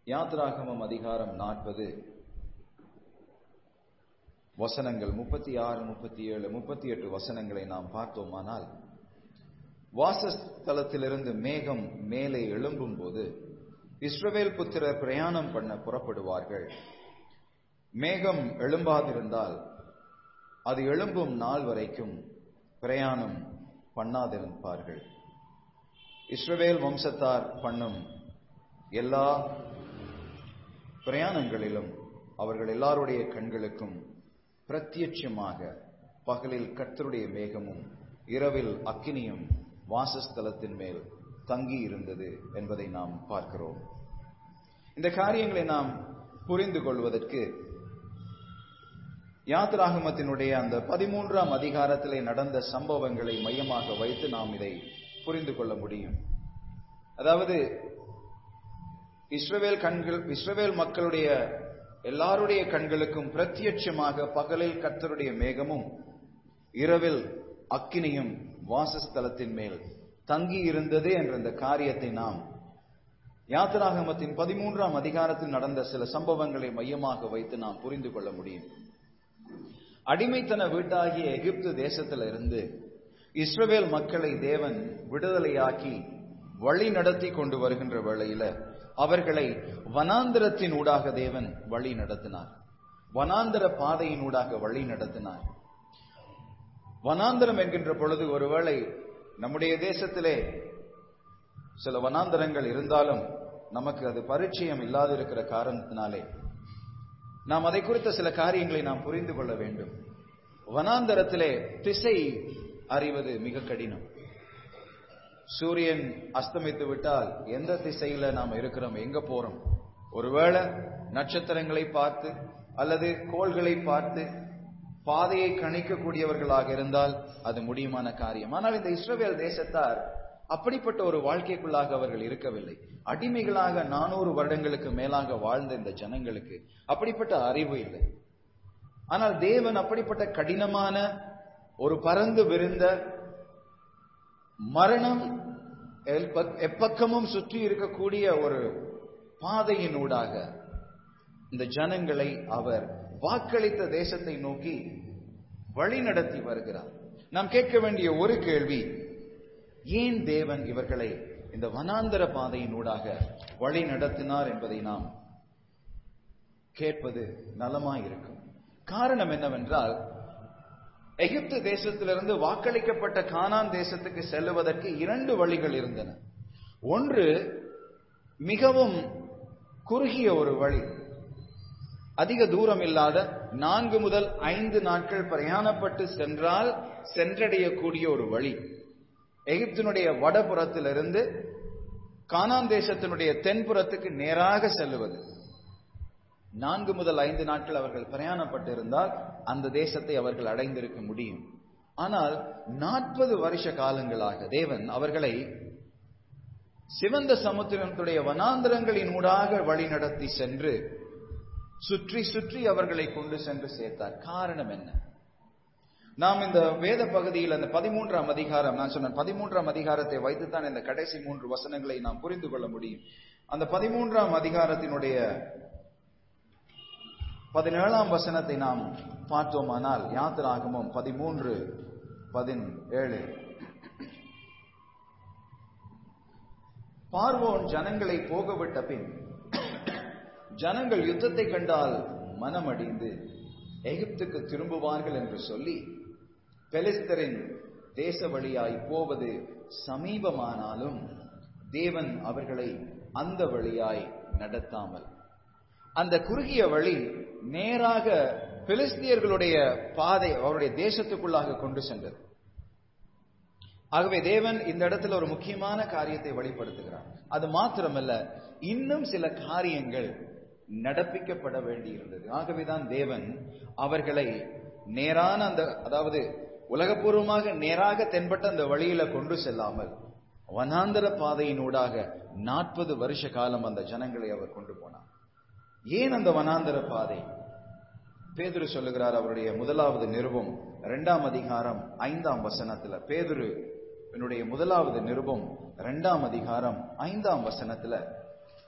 யாத்ராகமம் அதிகாரம் நாற்பது வசனங்கள் முப்பத்தி ஆறு முப்பத்தி ஏழு முப்பத்தி எட்டு வசனங்களை நாம் பார்த்தோமானால் வாசஸ்தலத்திலிருந்து மேகம் மேலே எழும்பும் போது இஸ்ரவேல் புத்திரர் பிரயாணம் பண்ண புறப்படுவார்கள் மேகம் எழும்பாதிருந்தால் அது எழும்பும் நாள் வரைக்கும் பிரயாணம் பண்ணாதிருப்பார்கள் இஸ்ரவேல் வம்சத்தார் பண்ணும் எல்லா பிரயாணங்களிலும் அவர்கள் எல்லாருடைய கண்களுக்கும் பிரத்யட்சமாக பகலில் கர்த்தருடைய மேகமும் இரவில் அக்கினியும் வாசஸ்தலத்தின் மேல் தங்கி இருந்தது என்பதை நாம் பார்க்கிறோம் இந்த காரியங்களை நாம் புரிந்து கொள்வதற்கு யாத்ராகமத்தினுடைய அந்த பதிமூன்றாம் அதிகாரத்திலே நடந்த சம்பவங்களை மையமாக வைத்து நாம் இதை புரிந்து கொள்ள முடியும் அதாவது இஸ்ரவேல் கண்கள் இஸ்ரவேல் மக்களுடைய எல்லாருடைய கண்களுக்கும் பிரத்யட்சமாக பகலில் கர்த்தருடைய மேகமும் இரவில் அக்கினியும் வாசஸ்தலத்தின் மேல் தங்கி இருந்தது என்ற இந்த காரியத்தை நாம் யாத்திராகமத்தின் பதிமூன்றாம் அதிகாரத்தில் நடந்த சில சம்பவங்களை மையமாக வைத்து நாம் புரிந்து கொள்ள முடியும் அடிமைத்தன வீட்டாகிய எகிப்து தேசத்திலிருந்து இஸ்ரவேல் மக்களை தேவன் விடுதலையாக்கி வழி நடத்தி கொண்டு வருகின்ற வேளையில அவர்களை வனாந்திரத்தின் ஊடாக தேவன் வழி நடத்தினார் வனாந்திர பாதையின் ஊடாக வழி நடத்தினார் வனாந்திரம் என்கின்ற பொழுது ஒருவேளை நம்முடைய தேசத்திலே சில வனாந்தரங்கள் இருந்தாலும் நமக்கு அது பரிச்சயம் இல்லாதிருக்கிற காரணத்தினாலே நாம் அதை குறித்த சில காரியங்களை நாம் புரிந்து கொள்ள வேண்டும் வனாந்தரத்திலே திசை அறிவது மிக கடினம் சூரியன் அஸ்தமித்து விட்டால் எந்த திசையில நாம் இருக்கிறோம் எங்க போறோம் ஒருவேளை நட்சத்திரங்களை பார்த்து அல்லது கோள்களை பார்த்து பாதையை கணிக்கக்கூடியவர்களாக இருந்தால் அது முடியுமான காரியம் ஆனால் இந்த இஸ்ரவேல் தேசத்தார் அப்படிப்பட்ட ஒரு வாழ்க்கைக்குள்ளாக அவர்கள் இருக்கவில்லை அடிமைகளாக நானூறு வருடங்களுக்கு மேலாக வாழ்ந்த இந்த ஜனங்களுக்கு அப்படிப்பட்ட அறிவு இல்லை ஆனால் தேவன் அப்படிப்பட்ட கடினமான ஒரு பறந்து விருந்த மரணம் எப்பக்கமும் சுற்றி இருக்கக்கூடிய ஒரு பாதையினூடாக இந்த ஜனங்களை அவர் வாக்களித்த தேசத்தை நோக்கி வழி நடத்தி வருகிறார் நாம் கேட்க வேண்டிய ஒரு கேள்வி ஏன் தேவன் இவர்களை இந்த வனாந்தர பாதையினூடாக வழி நடத்தினார் என்பதை நாம் கேட்பது நலமாயிருக்கும் காரணம் என்னவென்றால் எகிப்து தேசத்திலிருந்து வாக்களிக்கப்பட்ட கானான் தேசத்துக்கு செல்லுவதற்கு இரண்டு வழிகள் இருந்தன ஒன்று மிகவும் குறுகிய ஒரு வழி அதிக தூரம் இல்லாத நான்கு முதல் ஐந்து நாட்கள் பிரயாணப்பட்டு சென்றால் சென்றடையக்கூடிய ஒரு வழி எகிப்தினுடைய வடபுறத்திலிருந்து கானான் தேசத்தினுடைய தென்புறத்துக்கு நேராக செல்லுவது நான்கு முதல் ஐந்து நாட்கள் அவர்கள் பிரயாணப்பட்டிருந்தால் அந்த தேசத்தை அவர்கள் அடைந்திருக்க முடியும் ஆனால் நாற்பது வருஷ காலங்களாக தேவன் அவர்களை சிவந்த சமுத்திரத்துடைய வனாந்திரங்களின் ஊடாக வழி நடத்தி சென்று சுற்றி சுற்றி அவர்களை கொண்டு சென்று சேர்த்தார் காரணம் என்ன நாம் இந்த வேத பகுதியில் அந்த பதிமூன்றாம் அதிகாரம் நான் சொன்ன பதிமூன்றாம் அதிகாரத்தை வைத்துத்தான் இந்த கடைசி மூன்று வசனங்களை நாம் புரிந்து கொள்ள முடியும் அந்த பதிமூன்றாம் அதிகாரத்தினுடைய பதினேழாம் வசனத்தை நாம் பார்த்தோமானால் யாத்திராகமும் பதிமூன்று பதினேழு பார்வோன் ஜனங்களை போகவிட்ட பின் ஜனங்கள் யுத்தத்தை கண்டால் மனமடிந்து எகிப்துக்கு திரும்புவார்கள் என்று சொல்லி பெலிஸ்தரின் தேச வழியாய் போவது சமீபமானாலும் தேவன் அவர்களை அந்த வழியாய் நடத்தாமல் அந்த குறுகிய வழி நேராக பிலிஸ்தியர்களுடைய பாதை அவருடைய தேசத்துக்குள்ளாக கொண்டு சென்றது ஆகவே தேவன் இந்த இடத்துல ஒரு முக்கியமான காரியத்தை வெளிப்படுத்துகிறார் அது மாத்திரமல்ல இன்னும் சில காரியங்கள் நடப்பிக்கப்பட வேண்டியிருந்தது ஆகவேதான் தேவன் அவர்களை நேரான அந்த அதாவது உலகபூர்வமாக நேராக தென்பட்ட அந்த வழியில கொண்டு செல்லாமல் வனாந்தர பாதையினூடாக நாற்பது வருஷ காலம் அந்த ஜனங்களை அவர் கொண்டு போனார் ஏன் அந்த வனாந்தர பாதை பேதுரு சொல்லுகிறார் அவருடைய முதலாவது நிருபம் இரண்டாம் அதிகாரம் ஐந்தாம் வசனத்துல பேதுரு என்னுடைய முதலாவது நிருபம் இரண்டாம் அதிகாரம் ஐந்தாம் வசனத்துல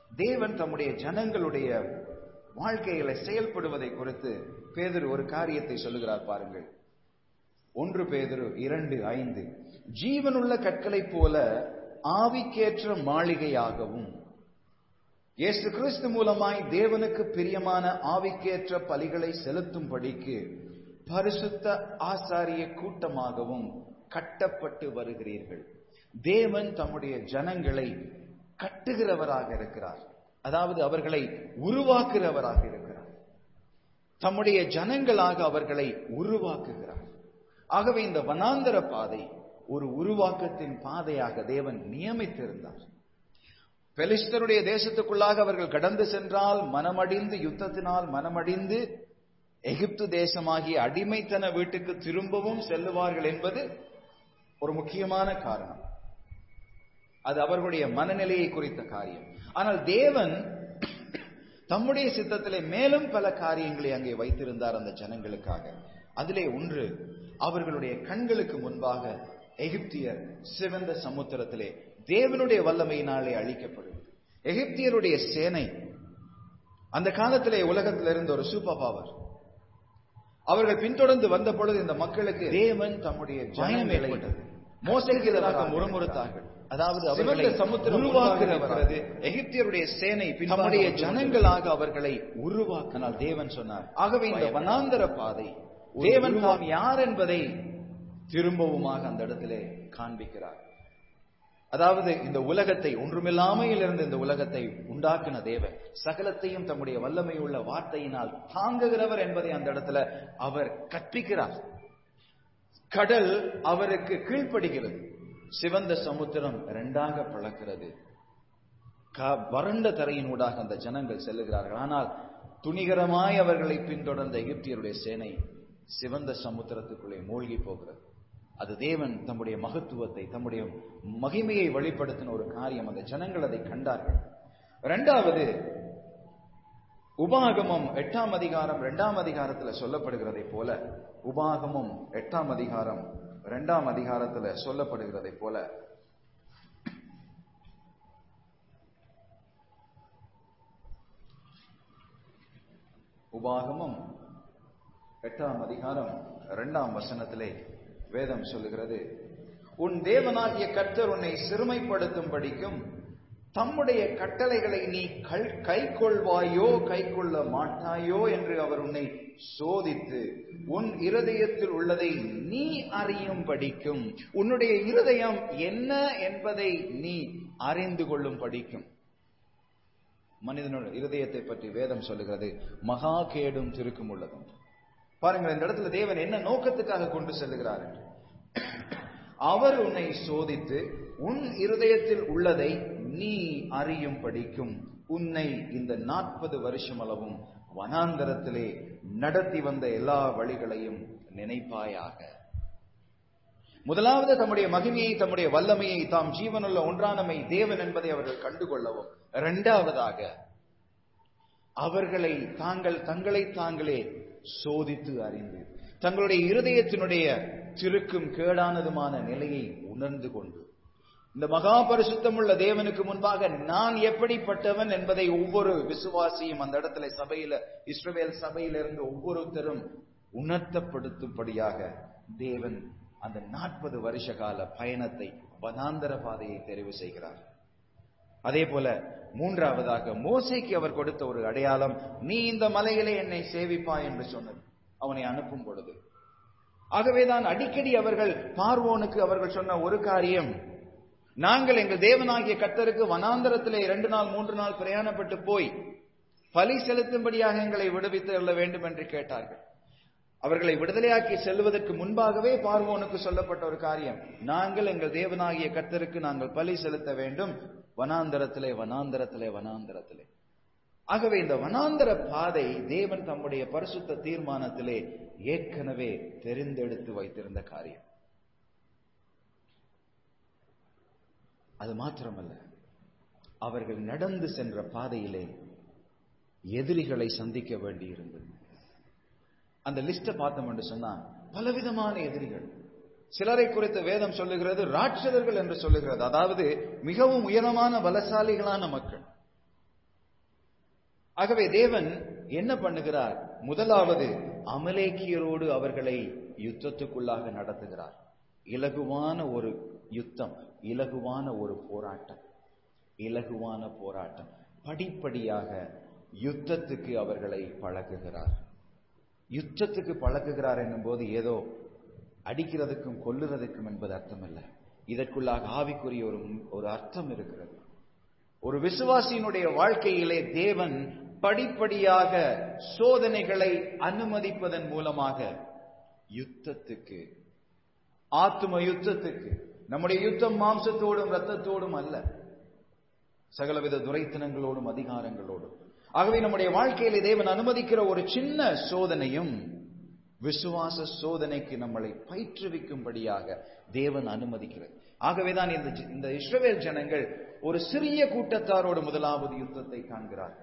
தேவன் தம்முடைய ஜனங்களுடைய வாழ்க்கைகளை செயல்படுவதை குறித்து பேதர் ஒரு காரியத்தை சொல்லுகிறார் பாருங்கள் ஒன்று பேதரு இரண்டு ஐந்து ஜீவனுள்ள கற்களைப் போல ஆவிக்கேற்ற மாளிகையாகவும் இயேசு கிறிஸ்து மூலமாய் தேவனுக்கு பிரியமான ஆவிக்கேற்ற பலிகளை செலுத்தும்படிக்கு பரிசுத்த ஆசாரிய கூட்டமாகவும் கட்டப்பட்டு வருகிறீர்கள் தேவன் தம்முடைய ஜனங்களை கட்டுகிறவராக இருக்கிறார் அதாவது அவர்களை உருவாக்குகிறவராக இருக்கிறார் தம்முடைய ஜனங்களாக அவர்களை உருவாக்குகிறார் ஆகவே இந்த வனாந்தர பாதை ஒரு உருவாக்கத்தின் பாதையாக தேவன் நியமித்திருந்தார் பெலிஸ்தருடைய தேசத்துக்குள்ளாக அவர்கள் கடந்து சென்றால் மனமடிந்து யுத்தத்தினால் மனமடிந்து எகிப்து தேசமாகிய அடிமைத்தன வீட்டுக்கு திரும்பவும் செல்லுவார்கள் என்பது ஒரு முக்கியமான காரணம் அது அவர்களுடைய மனநிலையை குறித்த காரியம் ஆனால் தேவன் தம்முடைய சித்தத்திலே மேலும் பல காரியங்களை அங்கே வைத்திருந்தார் அந்த ஜனங்களுக்காக அதிலே ஒன்று அவர்களுடைய கண்களுக்கு முன்பாக எகிப்தியர் சிவந்த சமுத்திரத்திலே தேவனுடைய வல்லமையினாலே அழிக்கப்படுவது எகிப்தியருடைய சேனை அந்த காலத்திலே உலகத்தில் இருந்த ஒரு சூப்பர் பவர் அவர்கள் பின்தொடர்ந்து வந்த பொழுது இந்த மக்களுக்கு தேவன் தம்முடைய ஜனம் ஏற்பட்டது மோசைக்கு எதிராக முறுமுறுத்தார்கள் அதாவது அவர்களை சமுத்திரம் உருவாக்குகிறது எகிப்தியருடைய சேனை நம்முடைய ஜனங்களாக அவர்களை உருவாக்கினால் தேவன் சொன்னார் ஆகவே இந்த வனாந்தர பாதை தேவன் தாம் யார் என்பதை திரும்பவுமாக அந்த இடத்திலே காண்பிக்கிறார் அதாவது இந்த உலகத்தை ஒன்றுமில்லாமையில் இருந்து இந்த உலகத்தை உண்டாக்கின தேவன் சகலத்தையும் தம்முடைய வல்லமை உள்ள வார்த்தையினால் தாங்குகிறவர் என்பதை அந்த இடத்துல அவர் கற்பிக்கிறார் கடல் அவருக்கு கீழ்ப்படுகிறது சிவந்த சமுத்திரம் இரண்டாக பழக்கிறது க- வறண்ட தரையின் ஊடாக அந்த ஜனங்கள் செல்லுகிறார்கள் ஆனால் துணிகரமாய் அவர்களை பின்தொடர்ந்த எகிப்தியருடைய சேனை சிவந்த சமுத்திரத்துக்குள்ளே மூழ்கி போகிறது அது தேவன் தம்முடைய மகத்துவத்தை தம்முடைய மகிமையை வெளிப்படுத்தின ஒரு காரியம் அந்த ஜனங்கள் அதை கண்டார்கள் இரண்டாவது உபாகமம் எட்டாம் அதிகாரம் இரண்டாம் அதிகாரத்துல சொல்லப்படுகிறதை போல உபாகமம் எட்டாம் அதிகாரம் இரண்டாம் அதிகாரத்துல சொல்லப்படுகிறதை போல உபாகமம் எட்டாம் அதிகாரம் இரண்டாம் வசனத்திலே வேதம் சொல்லுகிறது உன் தேவனாகிய கர்த்தர் உன்னை சிறுமைப்படுத்தும்படிக்கும் தம்முடைய கட்டளைகளை நீ கல் கைக்கொள்வாயோ கைக்கொள்ள மாட்டாயோ என்று அவர் உன்னை சோதித்து உன் இருதயத்தில் உள்ளதை நீ அறியும்படிக்கும் உன்னுடைய இருதயம் என்ன என்பதை நீ அறிந்து கொள்ளும் படிக்கும் மனிதனோட இருதயத்தை பற்றி வேதம் சொல்லுகிறது மகா கேடும் திருக்கும் உள்ளதும் பாருங்கள் இந்த இடத்துல தேவன் என்ன நோக்கத்துக்காக கொண்டு செல்லுகிறார் என்று. அவர் உன்னை சோதித்து உன் இருதயத்தில் உள்ளதை நீ அறியும் படிக்கும் உன்னை இந்த நாற்பது வருஷம் அளவும் வனாந்தரத்திலே நடத்தி வந்த எல்லா வழிகளையும் நினைப்பாயாக முதலாவது தம்முடைய மகிமையை தம்முடைய வல்லமையை தாம் ஜீவனுள்ள ஒன்றானமை தேவன் என்பதை அவர்கள் கண்டுகொள்ளவும் இரண்டாவதாக அவர்களை தாங்கள் தங்களை தாங்களே சோதித்து அறிந்து தங்களுடைய இருதயத்தினுடைய திருக்கும் கேடானதுமான நிலையை உணர்ந்து கொண்டு இந்த மகா பரிசுத்தமுள்ள தேவனுக்கு முன்பாக நான் எப்படிப்பட்டவன் என்பதை ஒவ்வொரு விசுவாசியும் அந்த இடத்துல சபையில இஸ்ரவேல் சபையிலிருந்து ஒவ்வொருத்தரும் உணர்த்தப்படுத்தும்படியாக தேவன் அந்த நாற்பது வருஷ கால பயணத்தை வனாந்தர பாதையை தெரிவு செய்கிறார் அதே போல மூன்றாவதாக மோசைக்கு அவர் கொடுத்த ஒரு அடையாளம் நீ இந்த மலையிலே என்னை சேவிப்பாய் என்று சொன்னது அவனை அனுப்பும் பொழுது ஆகவேதான் அடிக்கடி அவர்கள் பார்வோனுக்கு அவர்கள் சொன்ன ஒரு காரியம் நாங்கள் எங்கள் தேவனாகிய கர்த்தருக்கு வனாந்தரத்திலே இரண்டு நாள் மூன்று நாள் பிரயாணப்பட்டு போய் பலி செலுத்தும்படியாக எங்களை விடுவித்து கொள்ள வேண்டும் என்று கேட்டார்கள் அவர்களை விடுதலையாக்கி செல்வதற்கு முன்பாகவே பார்வோனுக்கு சொல்லப்பட்ட ஒரு காரியம் நாங்கள் எங்கள் தேவனாகிய கர்த்தருக்கு நாங்கள் பலி செலுத்த வேண்டும் வனாந்தரத்திலே வனாந்தரத்திலே வனாந்தரத்திலே ஆகவே இந்த வனாந்தர பாதை தேவன் தம்முடைய பரிசுத்த தீர்மானத்திலே ஏற்கனவே தெரிந்தெடுத்து வைத்திருந்த காரியம் அது மாத்திரமல்ல அவர்கள் நடந்து சென்ற பாதையிலே எதிரிகளை சந்திக்க வேண்டியிருந்தது அந்த லிஸ்ட பார்த்தோம் என்று சொன்னா பலவிதமான எதிரிகள் சிலரை குறித்த வேதம் சொல்லுகிறது ராட்சதர்கள் என்று சொல்லுகிறது அதாவது மிகவும் உயரமான பலசாலிகளான மக்கள் ஆகவே தேவன் என்ன பண்ணுகிறார் முதலாவது அமலேக்கியரோடு அவர்களை யுத்தத்துக்குள்ளாக நடத்துகிறார் இலகுவான ஒரு யுத்தம் இலகுவான ஒரு போராட்டம் இலகுவான போராட்டம் படிப்படியாக யுத்தத்துக்கு அவர்களை பழக்குகிறார் யுத்தத்துக்கு பழக்குகிறார் என்னும் போது ஏதோ அடிக்கிறதுக்கும் கொல்லுறதுக்கும் என்பது அர்த்தமல்ல இதற்குள்ளாக ஆவிக்குரிய ஒரு ஒரு அர்த்தம் இருக்கிறது ஒரு விசுவாசியினுடைய வாழ்க்கையிலே தேவன் படிப்படியாக சோதனைகளை அனுமதிப்பதன் மூலமாக யுத்தத்துக்கு ஆத்தும யுத்தத்துக்கு நம்முடைய யுத்தம் மாம்சத்தோடும் ரத்தத்தோடும் அல்ல சகலவித துரைத்தனங்களோடும் அதிகாரங்களோடும் ஆகவே நம்முடைய வாழ்க்கையிலே தேவன் அனுமதிக்கிற ஒரு சின்ன சோதனையும் விசுவாச சோதனைக்கு நம்மளை பயிற்றுவிக்கும்படியாக தேவன் அனுமதிக்கிறது ஆகவேதான் இந்த இந்த இஸ்ரவேல் ஜனங்கள் ஒரு சிறிய கூட்டத்தாரோடு முதலாவது யுத்தத்தை காண்கிறார்கள்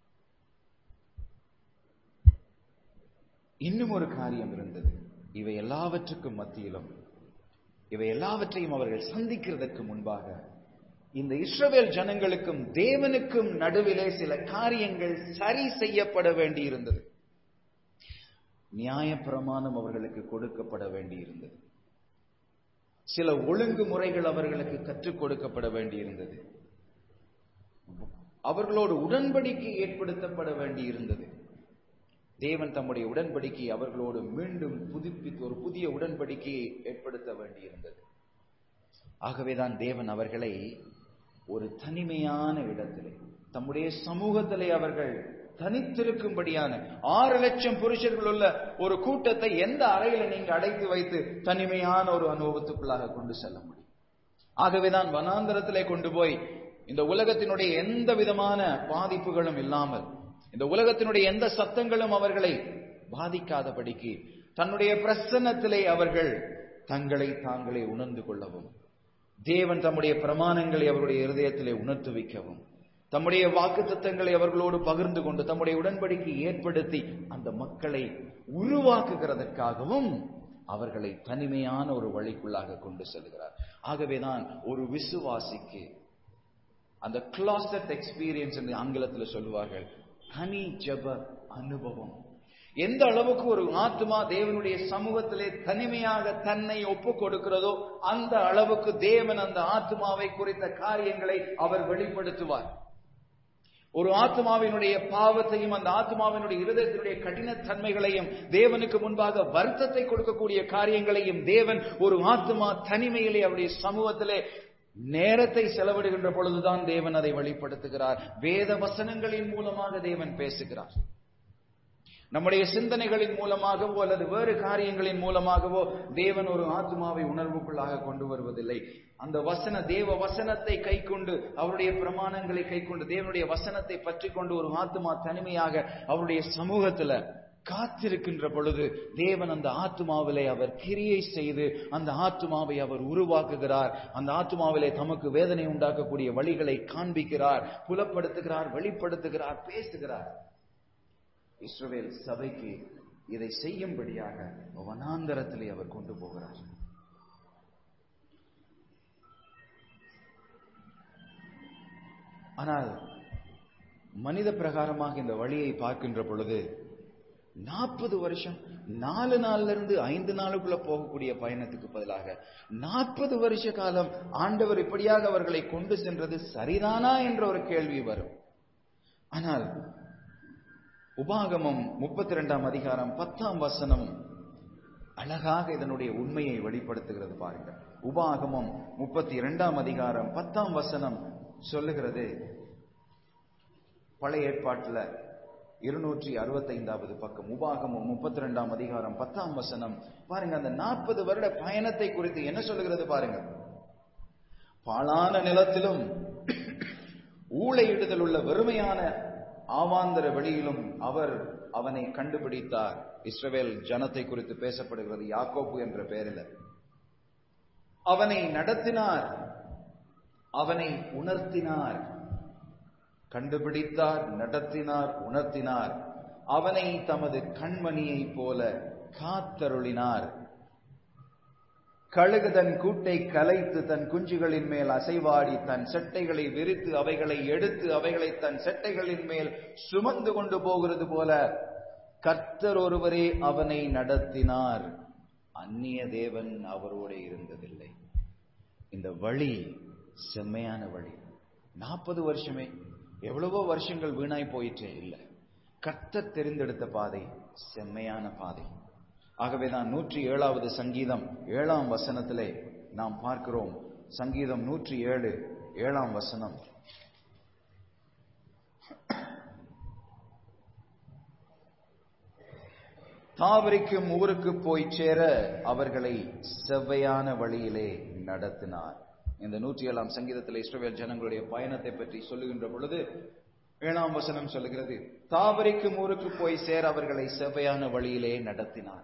இன்னும் ஒரு காரியம் இருந்தது இவை எல்லாவற்றுக்கும் மத்தியிலும் இவை எல்லாவற்றையும் அவர்கள் சந்திக்கிறதற்கு முன்பாக இந்த இஸ்ரவேல் ஜனங்களுக்கும் தேவனுக்கும் நடுவிலே சில காரியங்கள் சரி செய்யப்பட வேண்டியிருந்தது நியாயப்பிரமாணம் அவர்களுக்கு கொடுக்கப்பட வேண்டியிருந்தது சில ஒழுங்குமுறைகள் அவர்களுக்கு கற்றுக் கொடுக்கப்பட வேண்டியிருந்தது அவர்களோடு உடன்படிக்கை ஏற்படுத்தப்பட வேண்டியிருந்தது தேவன் தம்முடைய உடன்படிக்கை அவர்களோடு மீண்டும் புதுப்பித்து ஒரு புதிய உடன்படிக்கையை ஏற்படுத்த வேண்டியிருந்தது ஆகவேதான் தேவன் அவர்களை ஒரு தனிமையான இடத்திலே தம்முடைய சமூகத்திலே அவர்கள் தனித்திருக்கும்படியான ஆறு லட்சம் புருஷர்கள் உள்ள ஒரு கூட்டத்தை எந்த அறையில நீங்க அடைத்து வைத்து தனிமையான ஒரு அனுபவத்துக்குள்ளாக கொண்டு செல்ல முடியும் ஆகவேதான் வனாந்தரத்திலே கொண்டு போய் இந்த உலகத்தினுடைய எந்த விதமான பாதிப்புகளும் இல்லாமல் இந்த உலகத்தினுடைய எந்த சத்தங்களும் அவர்களை பாதிக்காதபடிக்கு தன்னுடைய பிரசன்னத்திலே அவர்கள் தங்களை தாங்களே உணர்ந்து கொள்ளவும் தேவன் தம்முடைய பிரமாணங்களை அவருடைய இருதயத்திலே உணர்த்து வைக்கவும் தம்முடைய வாக்கு தத்தங்களை அவர்களோடு பகிர்ந்து கொண்டு தம்முடைய உடன்படிக்கை ஏற்படுத்தி அந்த மக்களை உருவாக்குகிறதற்காகவும் அவர்களை தனிமையான ஒரு வழிக்குள்ளாக கொண்டு செல்கிறார் ஆகவேதான் ஒரு விசுவாசிக்கு அந்த கிளாசட் எக்ஸ்பீரியன்ஸ் என்று ஆங்கிலத்தில் சொல்லுவார்கள் தனி ஜப அனுபவம் எந்த அளவுக்கு ஒரு ஆத்மா தேவனுடைய சமூகத்திலே தனிமையாக தன்னை ஒப்பு கொடுக்கிறதோ அந்த அளவுக்கு தேவன் அந்த ஆத்மாவை குறித்த காரியங்களை அவர் வெளிப்படுத்துவார் ஒரு ஆத்மாவினுடைய பாவத்தையும் அந்த ஆத்மாவினுடைய இருதயத்தினுடைய கடினத்தன்மைகளையும் தேவனுக்கு முன்பாக வருத்தத்தை கொடுக்கக்கூடிய காரியங்களையும் தேவன் ஒரு ஆத்மா தனிமையிலே அவருடைய சமூகத்திலே நேரத்தை செலவிடுகின்ற பொழுதுதான் தேவன் அதை வெளிப்படுத்துகிறார் வேத வசனங்களின் மூலமாக தேவன் பேசுகிறார் நம்முடைய சிந்தனைகளின் மூலமாகவோ அல்லது வேறு காரியங்களின் மூலமாகவோ தேவன் ஒரு ஆத்மாவை உணர்வுக்குள்ளாக கொண்டு வருவதில்லை அந்த வசன தேவ வசனத்தை கை கொண்டு அவருடைய பிரமாணங்களை கை கொண்டு தேவனுடைய வசனத்தை பற்றி கொண்டு ஒரு ஆத்மா தனிமையாக அவருடைய சமூகத்துல காத்திருக்கின்ற பொழுது தேவன் அந்த ஆத்மாவிலே அவர் கிரியை செய்து அந்த ஆத்மாவை அவர் உருவாக்குகிறார் அந்த ஆத்மாவிலே தமக்கு வேதனை உண்டாக்கக்கூடிய வழிகளை காண்பிக்கிறார் புலப்படுத்துகிறார் வெளிப்படுத்துகிறார் பேசுகிறார் இஸ்ரவேல் சபைக்கு இதை செய்யும்படியாக வனாந்தரத்திலே அவர் கொண்டு போகிறார் ஆனால் மனித பிரகாரமாக இந்த வழியை பார்க்கின்ற பொழுது நாற்பது வருஷம் நாலு நாள்ல இருந்து ஐந்து நாளுக்குள்ள போகக்கூடிய பயணத்துக்கு பதிலாக நாற்பது வருஷ காலம் ஆண்டவர் இப்படியாக அவர்களை கொண்டு சென்றது சரிதானா என்ற ஒரு கேள்வி வரும் ஆனால் உபாகமம் முப்பத்தி ரெண்டாம் அதிகாரம் பத்தாம் வசனம் அழகாக இதனுடைய உண்மையை வெளிப்படுத்துகிறது பாருங்க உபாகமம் முப்பத்தி இரண்டாம் அதிகாரம் பத்தாம் வசனம் சொல்லுகிறது பழைய ஏற்பாட்டுல இருநூற்றி அறுபத்தைந்தாவது பக்கம் உபாகமம் முப்பத்தி ரெண்டாம் அதிகாரம் பத்தாம் வசனம் பாருங்க அந்த நாற்பது வருட பயணத்தை குறித்து என்ன சொல்லுகிறது பாருங்க பாழான நிலத்திலும் ஊழையிடுதல் உள்ள வெறுமையான ஆவாந்தர வெளியிலும் அவர் அவனை கண்டுபிடித்தார் இஸ்ரவேல் ஜனத்தை குறித்து பேசப்படுகிறது யாக்கோப்பு என்ற பெயரில் அவனை நடத்தினார் அவனை உணர்த்தினார் கண்டுபிடித்தார் நடத்தினார் உணர்த்தினார் அவனை தமது கண்மணியைப் போல காத்தருளினார் கழுகு தன் கூட்டை கலைத்து தன் குஞ்சுகளின் மேல் அசைவாடி தன் செட்டைகளை விரித்து அவைகளை எடுத்து அவைகளை தன் செட்டைகளின் மேல் சுமந்து கொண்டு போகிறது போல கர்த்தர் ஒருவரே அவனை நடத்தினார் அந்நிய தேவன் அவரோடு இருந்ததில்லை இந்த வழி செம்மையான வழி நாற்பது வருஷமே எவ்வளவோ வருஷங்கள் வீணாய் போயிற்றே இல்லை கர்த்தர் தெரிந்தெடுத்த பாதை செம்மையான பாதை ஆகவேதான் நூற்றி ஏழாவது சங்கீதம் ஏழாம் வசனத்திலே நாம் பார்க்கிறோம் சங்கீதம் நூற்றி ஏழு ஏழாம் வசனம் தாவரிக்கும் ஊருக்கு போய் சேர அவர்களை செவ்வையான வழியிலே நடத்தினார் இந்த நூற்றி ஏழாம் சங்கீதத்தில் இஸ்ரவேல் ஜனங்களுடைய பயணத்தை பற்றி சொல்லுகின்ற பொழுது ஏழாம் வசனம் சொல்லுகிறது தாவரிக்கும் ஊருக்கு போய் சேர அவர்களை செவ்வையான வழியிலே நடத்தினார்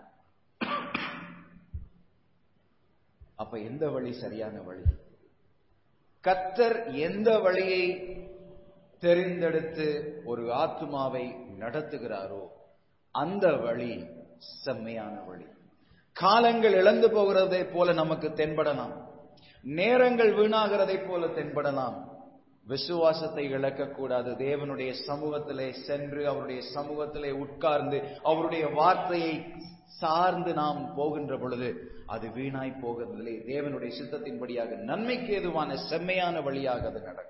அப்ப எந்த வழி சரியான வழி கத்தர் எந்த வழியை தெரிந்தெடுத்து ஒரு ஆத்மாவை நடத்துகிறாரோ அந்த வழி செம்மையான வழி காலங்கள் இழந்து போகிறதை போல நமக்கு தென்படலாம் நேரங்கள் வீணாகிறதை போல தென்படலாம் விசுவாசத்தை இழக்கக்கூடாது தேவனுடைய சமூகத்திலே சென்று அவருடைய சமூகத்திலே உட்கார்ந்து அவருடைய வார்த்தையை சார்ந்து நாம் போகின்ற பொழுது அது வீணாய் போகிறதில்லை தேவனுடைய சித்தத்தின்படியாக நன்மைக்கு ஏதுவான செம்மையான வழியாக அது நடக்கும்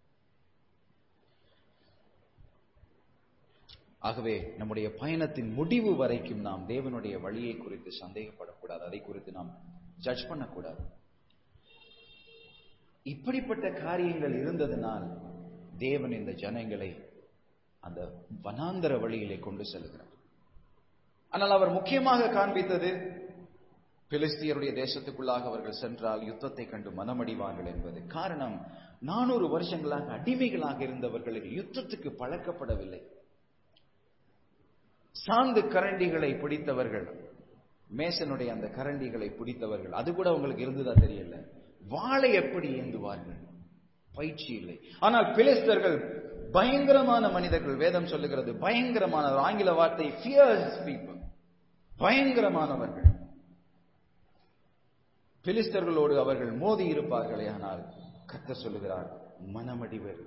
ஆகவே நம்முடைய பயணத்தின் முடிவு வரைக்கும் நாம் தேவனுடைய வழியை குறித்து சந்தேகப்படக்கூடாது அதை குறித்து நாம் ஜட்ஜ் பண்ணக்கூடாது இப்படிப்பட்ட காரியங்கள் இருந்ததனால் தேவன் இந்த ஜனங்களை அந்த வனாந்தர வழியிலே கொண்டு செல்கிறார் ஆனால் அவர் முக்கியமாக காண்பித்தது பிலிஸ்தியருடைய தேசத்துக்குள்ளாக அவர்கள் சென்றால் யுத்தத்தை கண்டு மனமடிவார்கள் என்பது காரணம் நானூறு வருஷங்களாக அடிமைகளாக இருந்தவர்களுக்கு யுத்தத்துக்கு பழக்கப்படவில்லை சாந்து கரண்டிகளை பிடித்தவர்கள் மேசனுடைய அந்த கரண்டிகளை பிடித்தவர்கள் அது கூட அவங்களுக்கு இருந்ததா தெரியல வாளை எப்படி ஏந்துவார்கள் பயிற்சி இல்லை ஆனால் பிலிஸ்தர்கள் பயங்கரமான மனிதர்கள் வேதம் சொல்லுகிறது பயங்கரமான ஆங்கில வார்த்தை ஃபியர்ஸ் பீப்புள் பயங்கரமானவர்கள் பிலிஸ்தர்களோடு அவர்கள் மோதி இருப்பார்களே ஆனால் கத்த சொல்லுகிறார் மனமடிவர்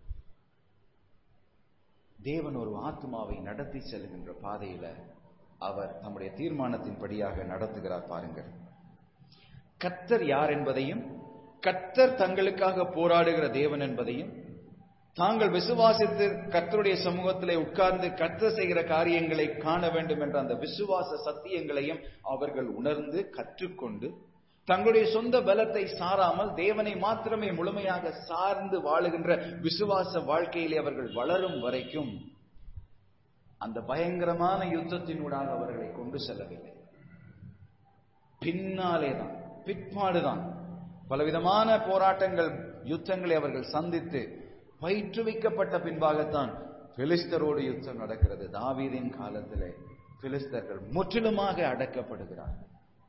தேவன் ஒரு ஆத்மாவை நடத்தி செல்கின்ற பாதையில அவர் தம்முடைய தீர்மானத்தின்படியாக நடத்துகிறார் பாருங்கள் கத்தர் யார் என்பதையும் கத்தர் தங்களுக்காக போராடுகிற தேவன் என்பதையும் தாங்கள் விசுவாசித்து கர்த்தருடைய சமூகத்திலே உட்கார்ந்து கர்த்தர் செய்கிற காரியங்களை காண வேண்டும் என்ற அந்த விசுவாச சத்தியங்களையும் அவர்கள் உணர்ந்து கற்றுக்கொண்டு தங்களுடைய சொந்த பலத்தை சாராமல் தேவனை மாத்திரமே முழுமையாக சார்ந்து வாழுகின்ற விசுவாச வாழ்க்கையிலே அவர்கள் வளரும் வரைக்கும் அந்த பயங்கரமான யுத்தத்தினூடாக அவர்களை கொண்டு செல்லவில்லை பின்னாலேதான் பிற்பாடுதான் பலவிதமான போராட்டங்கள் யுத்தங்களை அவர்கள் சந்தித்து பயிற்றுவிக்கப்பட்ட பின்பாகத்தான் பிலிஸ்தரோடு யுத்தம் நடக்கிறது தாவீதின் காலத்திலே பிலிஸ்தர்கள் முற்றிலுமாக அடக்கப்படுகிறார்கள்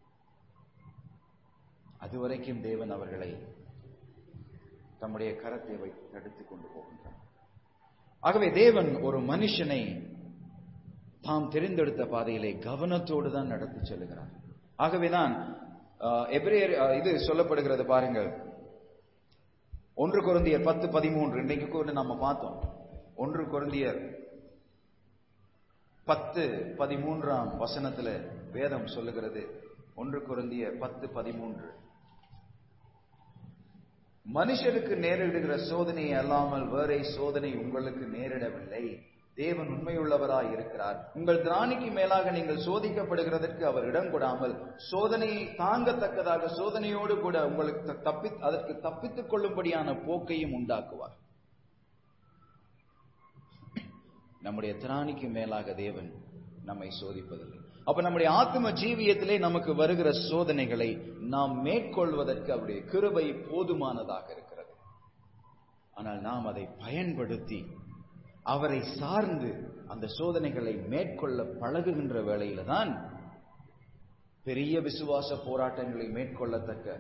அதுவரைக்கும் தேவன் அவர்களை தம்முடைய கரத்தை வைத்து தடுத்துக் கொண்டு போகின்றார் ஆகவே தேவன் ஒரு மனுஷனை தாம் தெரிந்தெடுத்த பாதையிலே கவனத்தோடு தான் நடத்தி செல்லுகிறார் ஆகவேதான் எபிரேயர் இது சொல்லப்படுகிறது பாருங்கள் ஒன்று குருந்தியர் பத்து பதிமூன்று இன்றைக்கு கூட நம்ம பார்த்தோம் ஒன்று குருந்தியர் பத்து பதிமூன்றாம் வசனத்துல வேதம் சொல்லுகிறது ஒன்று குருந்திய பத்து பதிமூன்று மனுஷருக்கு நேரிடுகிற சோதனை அல்லாமல் வேறே சோதனை உங்களுக்கு நேரிடவில்லை தேவன் உண்மையுள்ளவராய் இருக்கிறார் உங்கள் திராணிக்கு மேலாக நீங்கள் சோதிக்கப்படுகிறதற்கு அவர் இடம் கொடாமல் சோதனையை தாங்கத்தக்கதாக சோதனையோடு கூட உங்களுக்கு தப்பி அதற்கு தப்பித்துக் கொள்ளும்படியான போக்கையும் உண்டாக்குவார் நம்முடைய திராணிக்கு மேலாக தேவன் நம்மை சோதிப்பதில்லை அப்ப நம்முடைய ஆத்ம ஜீவியத்திலே நமக்கு வருகிற சோதனைகளை நாம் மேற்கொள்வதற்கு அவருடைய கிருபை போதுமானதாக இருக்கிறது ஆனால் நாம் அதை பயன்படுத்தி அவரை சார்ந்து அந்த சோதனைகளை மேற்கொள்ள பழகுகின்ற வேளையில தான் பெரிய விசுவாச போராட்டங்களை மேற்கொள்ளத்தக்க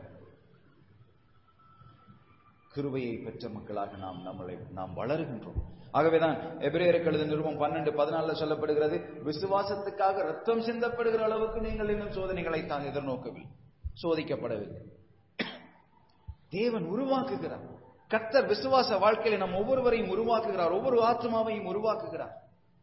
கிருபையை பெற்ற மக்களாக நாம் நம்மளை நாம் வளருகின்றோம் ஆகவேதான் எபிரேயருக்கு எழுத நிருபம் பன்னெண்டு பதினாலுல சொல்லப்படுகிறது விசுவாசத்துக்காக ரத்தம் சிந்தப்படுகிற அளவுக்கு நீங்கள் இன்னும் சோதனைகளை தான் எதிர்நோக்கவில்லை சோதிக்கப்படவில்லை தேவன் உருவாக்குகிறார் கர்த்தர் விசுவாச வாழ்க்கையில நம் ஒவ்வொருவரையும் உருவாக்குகிறார் ஒவ்வொரு ஆத்மாவையும் உருவாக்குகிறார்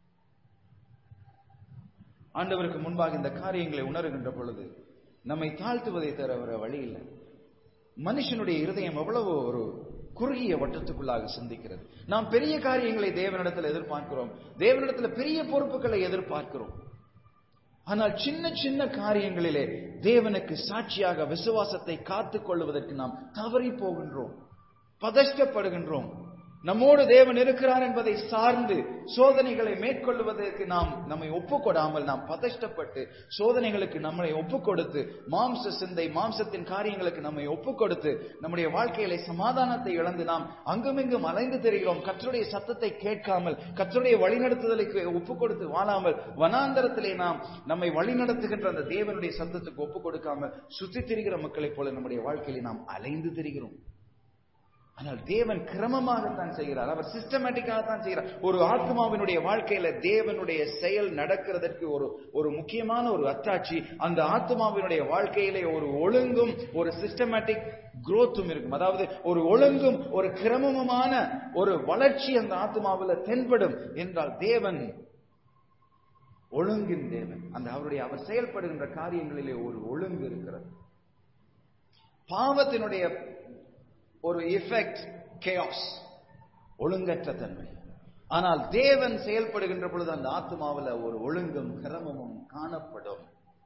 ஆண்டவருக்கு முன்பாக இந்த காரியங்களை உணர்கின்ற பொழுது நம்மை தாழ்த்துவதை தவிர வழி இல்லை மனுஷனுடைய இருதயம் எவ்வளவு ஒரு குறுகிய வட்டத்துக்குள்ளாக சிந்திக்கிறது நாம் பெரிய காரியங்களை தேவனிடத்தில் எதிர்பார்க்கிறோம் தேவனிடத்தில் பெரிய பொறுப்புகளை எதிர்பார்க்கிறோம் ஆனால் சின்ன சின்ன காரியங்களிலே தேவனுக்கு சாட்சியாக விசுவாசத்தை காத்துக் கொள்வதற்கு நாம் தவறி போகின்றோம் பதஷ்டப்படுகின்றோம் நம்மோடு தேவன் இருக்கிறார் என்பதை சார்ந்து சோதனைகளை மேற்கொள்வதற்கு நாம் நம்மை ஒப்புக்கொடாமல் நாம் பதஷ்டப்பட்டு சோதனைகளுக்கு நம்மளை ஒப்புக்கொடுத்து மாம்ச சிந்தை மாம்சத்தின் காரியங்களுக்கு நம்மை ஒப்புக்கொடுத்து நம்முடைய வாழ்க்கையில சமாதானத்தை இழந்து நாம் அங்குமிங்கும் அலைந்து தெரிகிறோம் கற்றுடைய சத்தத்தை கேட்காமல் கற்றுடைய வழிநடத்துதலுக்கு ஒப்புக்கொடுத்து வாழாமல் வனாந்தரத்திலே நாம் நம்மை வழிநடத்துகின்ற அந்த தேவனுடைய சத்தத்துக்கு ஒப்புக் கொடுக்காமல் சுத்தி திரிகிற மக்களைப் போல நம்முடைய வாழ்க்கையில நாம் அலைந்து திரிகிறோம் ஆனால் தேவன் கிரமமாகத்தான் செய்கிறார் அவர் சிஸ்டமேட்டிக்காக தான் செய்கிறார் ஒரு ஆத்மாவினுடைய வாழ்க்கையில தேவனுடைய செயல் நடக்கிறதற்கு ஒரு ஒரு முக்கியமான ஒரு அத்தாட்சி அந்த ஆத்மாவினுடைய வாழ்க்கையிலே ஒரு ஒழுங்கும் ஒரு சிஸ்டமேட்டிக் குரோத்தும் இருக்கும் அதாவது ஒரு ஒழுங்கும் ஒரு கிரமமான ஒரு வளர்ச்சி அந்த ஆத்மாவில் தென்படும் என்றால் தேவன் ஒழுங்கின் தேவன் அந்த அவருடைய அவர் செயல்படுகின்ற காரியங்களிலே ஒரு ஒழுங்கு இருக்கிறது பாவத்தினுடைய ஒரு எஃபெக்ட் கேஆஸ் ஒழுங்கற்ற தன்மை ஆனால் தேவன் செயல்படுகின்ற பொழுது அந்த ஆத்மாவில் ஒரு ஒழுங்கும் கிரமமும் காணப்படும்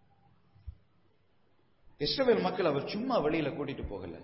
இஸ்ரவேல் மக்கள் அவர் சும்மா வெளியில கூட்டிட்டு போகல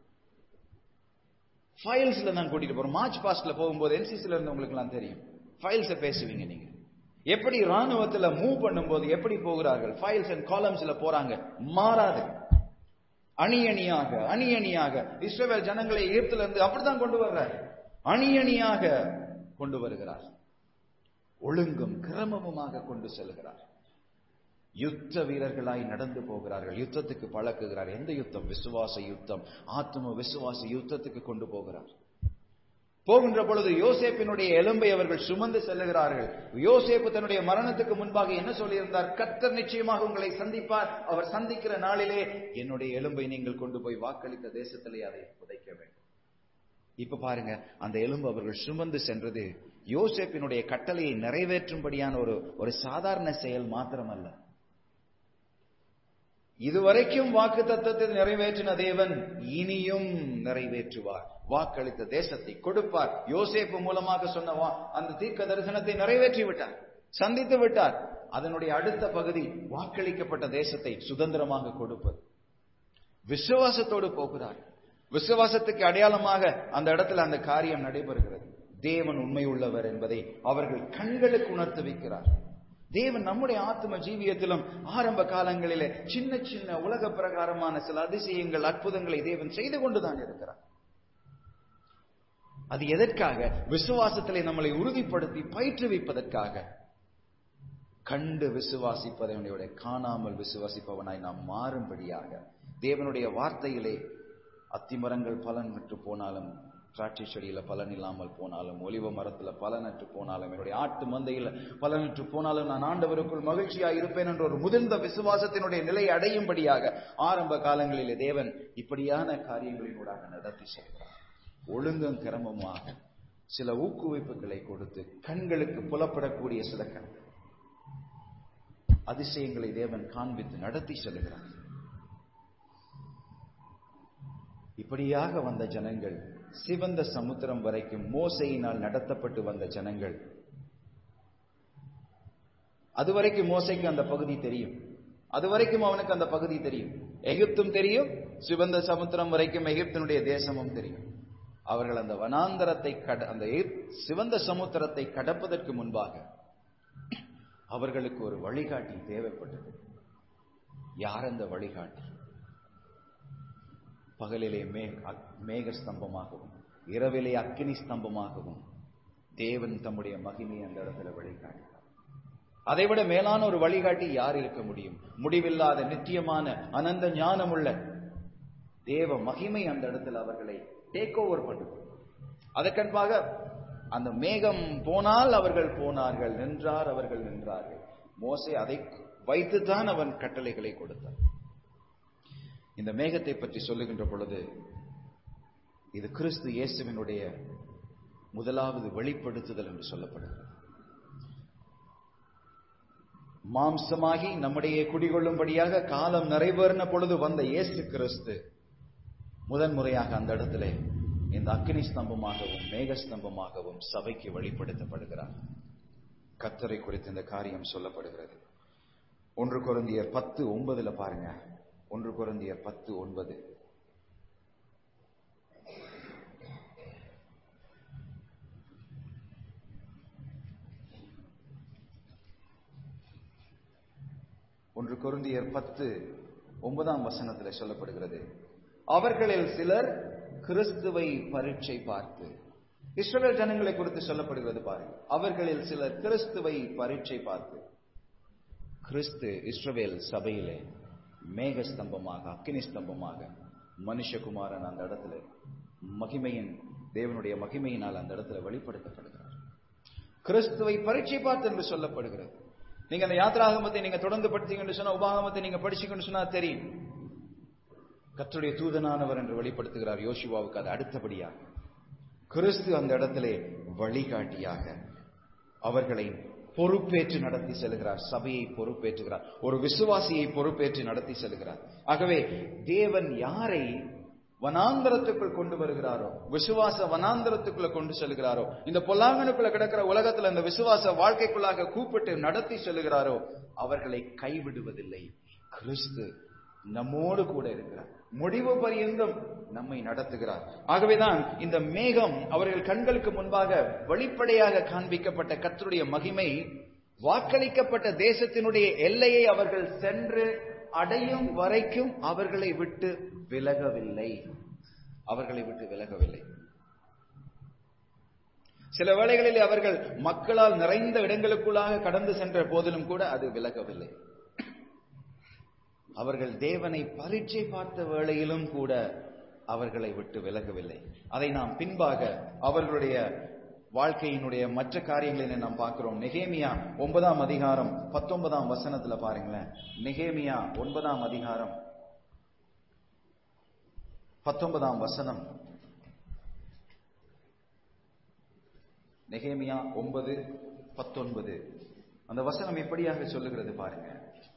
ஃபைல்ஸ்ல தான் கூட்டிட்டு போறோம் மார்ச் பாஸ்ட்ல போகும்போது என்சிசில இருந்தவங்களுக்கு எல்லாம் தெரியும் ஃபைல்ஸ பேசுவீங்க நீங்க எப்படி ராணுவத்துல மூவ் பண்ணும்போது எப்படி போகிறார்கள் ஃபைல்ஸ் அண்ட் காலம்ஸ்ல போறாங்க மாறாது அணி அணியாக அணி அணியாக இஸ்ரேல் ஜனங்களை ஈர்த்துல இருந்து அப்படித்தான் கொண்டு வர்றார் அணி அணியாக கொண்டு வருகிறார் ஒழுங்கும் கிரமமுமாக கொண்டு செல்கிறார் யுத்த வீரர்களாய் நடந்து போகிறார்கள் யுத்தத்துக்கு பழக்குகிறார் எந்த யுத்தம் விசுவாச யுத்தம் ஆத்ம விசுவாச யுத்தத்துக்கு கொண்டு போகிறார் போகின்ற பொழுது யோசேப்பினுடைய எலும்பை அவர்கள் சுமந்து செல்லுகிறார்கள் யோசேப்பு தன்னுடைய மரணத்துக்கு முன்பாக என்ன சொல்லியிருந்தார் கர்த்தர் நிச்சயமாக உங்களை சந்திப்பார் அவர் சந்திக்கிற நாளிலே என்னுடைய எலும்பை நீங்கள் கொண்டு போய் வாக்களித்த தேசத்திலே அதை புதைக்க வேண்டும் இப்ப பாருங்க அந்த எலும்பு அவர்கள் சுமந்து சென்றது யோசேப்பினுடைய கட்டளையை நிறைவேற்றும்படியான ஒரு ஒரு சாதாரண செயல் மாத்திரமல்ல இதுவரைக்கும் வாக்கு தத்துவத்தை நிறைவேற்றின தேவன் இனியும் நிறைவேற்றுவார் வாக்களித்த தேசத்தை கொடுப்பார் யோசேப்பு மூலமாக சொன்ன அந்த தீர்க்க தரிசனத்தை நிறைவேற்றி விட்டார் சந்தித்து விட்டார் அதனுடைய அடுத்த பகுதி வாக்களிக்கப்பட்ட தேசத்தை சுதந்திரமாக கொடுப்பது விசுவாசத்தோடு போகிறார் விசுவாசத்துக்கு அடையாளமாக அந்த இடத்துல அந்த காரியம் நடைபெறுகிறது தேவன் உண்மை உள்ளவர் என்பதை அவர்கள் கண்களுக்கு உணர்த்து வைக்கிறார் தேவன் நம்முடைய ஆத்ம ஜீவியத்திலும் ஆரம்ப காலங்களிலே சின்ன சின்ன உலக பிரகாரமான சில அதிசயங்கள் அற்புதங்களை தேவன் செய்து கொண்டுதான் இருக்கிறார் அது எதற்காக விசுவாசத்திலே நம்மளை உறுதிப்படுத்தி பயிற்றுவிப்பதற்காக கண்டு விசுவாசிப்பதனுடைய காணாமல் விசுவாசிப்பவனாய் நாம் மாறும்படியாக தேவனுடைய வார்த்தையிலே அத்திமரங்கள் பலன் பெற்று போனாலும் திராட்சை செடியில பலன் இல்லாமல் போனாலும் ஒலிவ மரத்துல பலனற்று போனாலும் என்னுடைய ஆட்டு மந்தையில பலனற்று போனாலும் நான் ஆண்டவருக்குள் மகிழ்ச்சியா இருப்பேன் என்ற ஒரு முதிர்ந்த விசுவாசத்தினுடைய நிலை அடையும்படியாக ஆரம்ப காலங்களிலே தேவன் இப்படியான காரியங்களினூடாக நடத்தி செல்கிறார் ஒழுங்கும் கிரமமாக சில ஊக்குவிப்புகளை கொடுத்து கண்களுக்கு புலப்படக்கூடிய சில கண் அதிசயங்களை தேவன் காண்பித்து நடத்தி செல்கிறார் இப்படியாக வந்த ஜனங்கள் சிவந்த சமுத்திரம் வரைக்கும் மோசையினால் நடத்தப்பட்டு வந்த ஜனங்கள் அதுவரைக்கும் மோசைக்கு அந்த பகுதி தெரியும் அதுவரைக்கும் அவனுக்கு அந்த பகுதி தெரியும் எகிப்தும் தெரியும் சிவந்த சமுத்திரம் வரைக்கும் எகிப்தினுடைய தேசமும் தெரியும் அவர்கள் அந்த வனாந்தரத்தை கட அந்த சிவந்த சமுத்திரத்தை கடப்பதற்கு முன்பாக அவர்களுக்கு ஒரு வழிகாட்டி தேவைப்பட்டது யார் அந்த வழிகாட்டி பகலிலே மேக ஸ்தம்பமாகவும் இரவிலே அக்கினி ஸ்தம்பமாகவும் தேவன் தம்முடைய மகிமை அந்த இடத்துல வழிகாட்டினார் அதைவிட மேலான ஒரு வழிகாட்டி யார் இருக்க முடியும் முடிவில்லாத நித்தியமான அனந்த ஞானமுள்ள தேவ மகிமை அந்த இடத்துல அவர்களை டேக் ஓவர் பண்ணுது அதற்கன்பாக அந்த மேகம் போனால் அவர்கள் போனார்கள் நின்றார் அவர்கள் நின்றார்கள் மோசே அதை வைத்துதான் அவன் கட்டளைகளை கொடுத்தான் இந்த மேகத்தை பற்றி சொல்லுகின்ற பொழுது இது கிறிஸ்து இயேசுவினுடைய முதலாவது வெளிப்படுத்துதல் என்று சொல்லப்படுகிறது மாம்சமாகி நம்முடைய குடிகொள்ளும்படியாக காலம் நிறைவேறின பொழுது வந்த இயேசு கிறிஸ்து முதன்முறையாக அந்த இடத்திலே இந்த அக்னி ஸ்தம்பமாகவும் மேக ஸ்தம்பமாகவும் சபைக்கு வெளிப்படுத்தப்படுகிறார் கத்தரை குறித்து இந்த காரியம் சொல்லப்படுகிறது ஒன்று குருந்தியர் பத்து ஒன்பதுல பாருங்க ஒன்று குருந்தியர் பத்து ஒன்பது ஒன்று கொருந்தியர் பத்து ஒன்பதாம் வசனத்தில் சொல்லப்படுகிறது அவர்களில் சிலர் கிறிஸ்துவை பரீட்சை பார்த்து இஸ்ரவேல் ஜனங்களை குறித்து சொல்லப்படுகிறது பாருங்க அவர்களில் சிலர் கிறிஸ்துவை பரீட்சை பார்த்து கிறிஸ்து இஸ்ரவேல் சபையிலே மேக ஸ்தம்பமாக அக்கினி ஸ்தம்பமாக மனுஷகுமாரன் அந்த இடத்துல மகிமையின் தேவனுடைய மகிமையினால் அந்த இடத்துல வெளிப்படுத்தப்படுகிறார் கிறிஸ்துவை பரீட்சை பார்த்து என்று சொல்லப்படுகிறது நீங்க அந்த யாத்திராகமத்தை நீங்க தொடர்ந்து படிச்சீங்கன்னு சொன்னா உபாகமத்தை நீங்க படிச்சீங்கன்னு சொன்னா தெரியும் கத்துடைய தூதனானவர் என்று வெளிப்படுத்துகிறார் யோசுவாவுக்கு அது அடுத்தபடியாக கிறிஸ்து அந்த இடத்திலே வழிகாட்டியாக அவர்களை பொறுப்பேற்று நடத்தி செல்கிறார் சபையை பொறுப்பேற்றுகிறார் ஒரு விசுவாசியை பொறுப்பேற்று நடத்தி செல்கிறார் ஆகவே தேவன் யாரை வனாந்தரத்துக்குள் கொண்டு வருகிறாரோ விசுவாச வனாந்தரத்துக்குள்ள கொண்டு செல்கிறாரோ இந்த பொல்லாங்கனுக்குள்ள கிடக்கிற உலகத்துல இந்த விசுவாச வாழ்க்கைக்குள்ளாக கூப்பிட்டு நடத்தி செல்கிறாரோ அவர்களை கைவிடுவதில்லை கிறிஸ்து நம்மோடு கூட இருக்கிறார் முடிவு பரியந்தம் நம்மை நடத்துகிறார் ஆகவேதான் இந்த மேகம் அவர்கள் கண்களுக்கு முன்பாக வெளிப்படையாக காண்பிக்கப்பட்ட கத்தருடைய மகிமை வாக்களிக்கப்பட்ட தேசத்தினுடைய எல்லையை அவர்கள் சென்று அடையும் வரைக்கும் அவர்களை விட்டு விலகவில்லை அவர்களை விட்டு விலகவில்லை சில வேளைகளில் அவர்கள் மக்களால் நிறைந்த இடங்களுக்குள்ளாக கடந்து சென்ற போதிலும் கூட அது விலகவில்லை அவர்கள் தேவனை பரீட்சை பார்த்த வேளையிலும் கூட அவர்களை விட்டு விலகவில்லை அதை நாம் பின்பாக அவர்களுடைய வாழ்க்கையினுடைய மற்ற காரியங்களை நாம் பார்க்கிறோம் நெகேமியா ஒன்பதாம் அதிகாரம் பத்தொன்பதாம் வசனத்துல பாருங்களேன் நெகேமியா ஒன்பதாம் அதிகாரம் பத்தொன்பதாம் வசனம் நெகேமியா ஒன்பது பத்தொன்பது அந்த வசனம் எப்படியாக சொல்லுகிறது பாருங்க